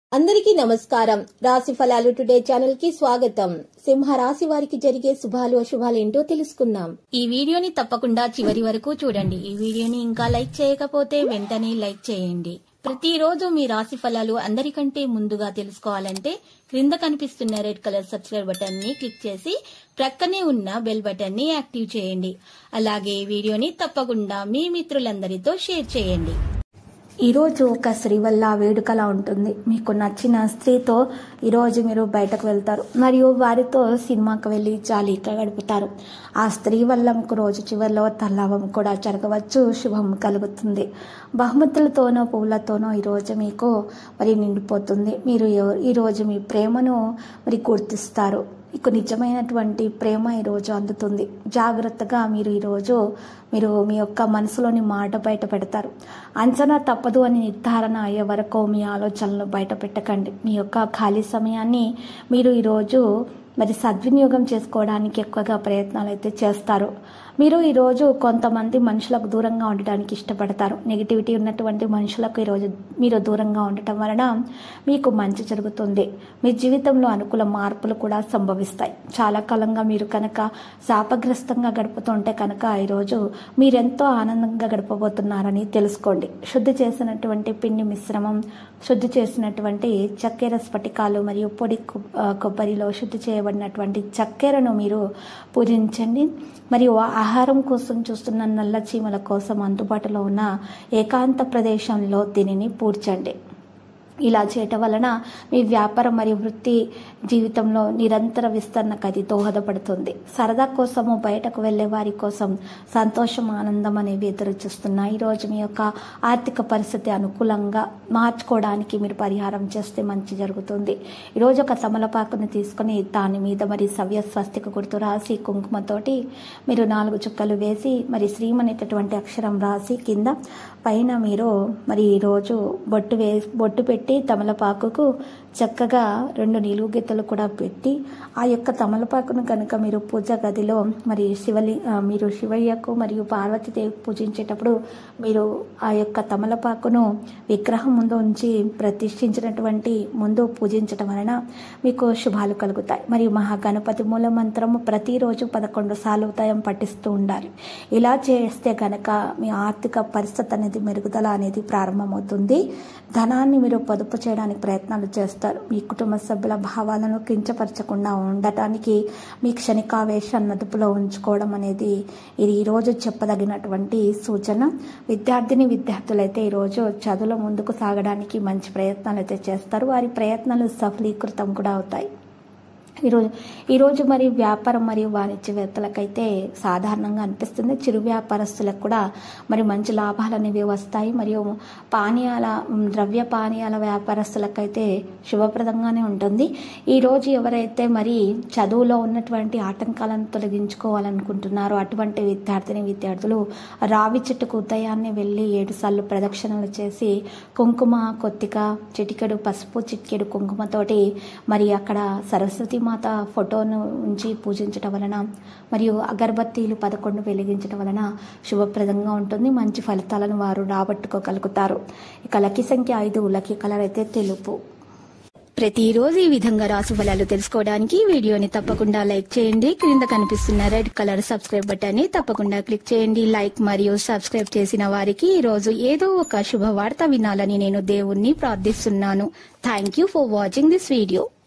అందరికీ నమస్కారం రాశి ఫలాలు టుడే ఛానల్ కి స్వాగతం సింహ రాశి వారికి జరిగే శుభాలు అశుభాలు ఏంటో తెలుసుకుందాం ఈ వీడియోని తప్పకుండా చివరి వరకు చూడండి ఈ వీడియోని ఇంకా లైక్ చేయకపోతే వెంటనే లైక్ చేయండి ప్రతిరోజు మీ రాశి ఫలాలు అందరికంటే ముందుగా తెలుసుకోవాలంటే క్రింద కనిపిస్తున్న రెడ్ కలర్ సబ్స్క్రైబ్ బటన్ ని క్లిక్ చేసి ప్రక్కనే ఉన్న బెల్ బటన్ ని యాక్టివ్ చేయండి అలాగే ఈ వీడియోని తప్పకుండా మీ మిత్రులందరితో షేర్ చేయండి ఈరోజు ఒక స్త్రీ వల్ల వేడుకలా ఉంటుంది మీకు నచ్చిన స్త్రీతో ఈరోజు మీరు బయటకు వెళ్తారు మరియు వారితో సినిమాకి వెళ్ళి జాలీగా గడుపుతారు ఆ స్త్రీ వల్ల మీకు రోజు చివరిలో తల్లాభం కూడా జరగవచ్చు శుభం కలుగుతుంది బహుమతులతోనో పువ్వులతోనో ఈరోజు మీకు మరి నిండిపోతుంది మీరు ఎవ- ఈరోజు మీ ప్రేమను మరి గుర్తిస్తారు మీకు నిజమైనటువంటి ప్రేమ ఈరోజు అందుతుంది జాగ్రత్తగా మీరు ఈరోజు మీరు మీ యొక్క మనసులోని మాట బయట పెడతారు అంచనా తప్పదు అని నిర్ధారణ అయ్యే వరకు మీ ఆలోచనలు బయట పెట్టకండి మీ యొక్క ఖాళీ సమయాన్ని మీరు ఈరోజు మరి సద్వినియోగం చేసుకోవడానికి ఎక్కువగా ప్రయత్నాలు అయితే చేస్తారు మీరు ఈరోజు కొంతమంది మనుషులకు దూరంగా ఉండటానికి ఇష్టపడతారు నెగిటివిటీ ఉన్నటువంటి మనుషులకు ఈరోజు మీరు దూరంగా ఉండటం వలన మీకు మంచి జరుగుతుంది మీ జీవితంలో అనుకూల మార్పులు కూడా సంభవిస్తాయి చాలా కాలంగా మీరు కనుక శాపగ్రస్తంగా గడుపుతుంటే కనుక ఈరోజు మీరెంతో ఆనందంగా గడపబోతున్నారని తెలుసుకోండి శుద్ధి చేసినటువంటి పిండి మిశ్రమం శుద్ధి చేసినటువంటి చక్కెర స్ఫటికాలు మరియు పొడి కొ- ఆ, కొబ్బరిలో శుద్ధి చేయబడినటువంటి చక్కెరను మీరు పూజించండి మరియు ఆహారం కోసం చూస్తున్న నల్ల చీమల కోసం అందుబాటులో ఉన్న ఏకాంత ప్రదేశంలో దీనిని పూడ్చండి ఇలా చేయటం వలన మీ వ్యాపారం మరియు వృత్తి జీవితంలో నిరంతర విస్తరణకు అది దోహదపడుతుంది సరదా కోసము బయటకు వెళ్ళే వారి కోసం సంతోషం ఆనందం అనేవి ఎదురు చూస్తున్నాయి ఈరోజు మీ యొక్క ఆర్థిక పరిస్థితి అనుకూలంగా మార్చుకోవడానికి మీరు పరిహారం చేస్తే మంచి జరుగుతుంది ఈరోజు ఒక తమలపాకుని తీసుకొని దాని మీద మరి సవ్య స్వస్తిక గుర్తు రాసి కుంకుమతోటి మీరు నాలుగు చుక్కలు వేసి మరి శ్రీం అనేటటువంటి అక్షరం రాసి కింద పైన మీరు మరి ఈరోజు బొట్టు వే బొట్టు పెట్టి తమలపాకుకు చక్కగా రెండు నిలువు గిత్తలు కూడా పెట్టి ఆ యొక్క తమలపాకును కనుక మీరు పూజ గదిలో మరి శివలి ఆ, మీరు శివయ్యకు మరియు పార్వతీదేవి పూజించేటప్పుడు మీరు ఆ యొక్క తమలపాకును విగ్రహం ముందు ఉంచి ప్రతిష్ఠించినటువంటి ముందు పూజించటం వలన మీకు శుభాలు కలుగుతాయి మరియు మహాగణపతి మూల మంత్రము ప్రతిరోజు పదకొండు సార్లు ఉదయం పఠిస్తూ ఉండాలి ఇలా చేస్తే గనక మీ ఆర్థిక పరిస్థితి అనేది మెరుగుదల అనేది ప్రారంభమవుతుంది ధనాన్ని మీరు పొదుపు చేయడానికి ప్రయత్నాలు చేస్తారు మీ కుటుంబ సభ్యుల భావాలను కించపరచకుండా ఉండటానికి మీ క్షణికావేశాన్ని అదుపులో ఉంచుకోవడం అనేది ఇది ఈరోజు చెప్పదగినటువంటి సూచన విద్యార్థిని విద్యార్థులైతే ఈరోజు చదువులో ముందుకు సాగడానికి మంచి ప్రయత్నాలు అయితే చేస్తారు వారి ప్రయత్నాలు సఫలీకృతం కూడా అవుతాయి ఈరోజు ఈరోజు మరి వ్యాపారం మరియు వాణిజ్యవేత్తలకైతే సాధారణంగా అనిపిస్తుంది చిరు వ్యాపారస్తులకు కూడా మరి మంచి లాభాలు అనేవి వస్తాయి మరియు పానీయాల ఉమ్, ద్రవ్య పానీయాల వ్యాపారస్తులకైతే శుభప్రదంగానే ఉంటుంది ఈరోజు ఎవరైతే మరి చదువులో ఉన్నటువంటి ఆటంకాలను తొలగించుకోవాలనుకుంటున్నారో అటువంటి విద్యార్థిని విద్యార్థులు రావి చెట్టుకు ఉదయాన్నే వెళ్ళి ఏడు సార్లు ప్రదక్షిణలు చేసి కుంకుమ కొత్తిక చిటికెడు పసుపు చిటికెడు కుంకుమతోటి మరి అక్కడ సరస్వతి మాత ఫోటోను ఉంచి పూజించటం వలన మరియు అగరబత్తీలు పదకొండు వెలిగించడం వలన శుభప్రదంగా ఉంటుంది మంచి ఫలితాలను వారు రాబట్టుకోగలుగుతారు ఇక లక్కీ సంఖ్య ఐదు లక్కీ కలర్ అయితే తెలుపు ప్రతిరోజు ఈ విధంగా రాశి ఫలాలు తెలుసుకోవడానికి ఈ వీడియోని తప్పకుండా లైక్ చేయండి క్రింద కనిపిస్తున్న రెడ్ కలర్ సబ్స్క్రైబ్ బటన్ ని తప్పకుండా క్లిక్ చేయండి లైక్ మరియు సబ్స్క్రైబ్ చేసిన వారికి ఈ రోజు ఏదో ఒక శుభవార్త వినాలని నేను దేవుణ్ణి ప్రార్థిస్తున్నాను thank you for watching this video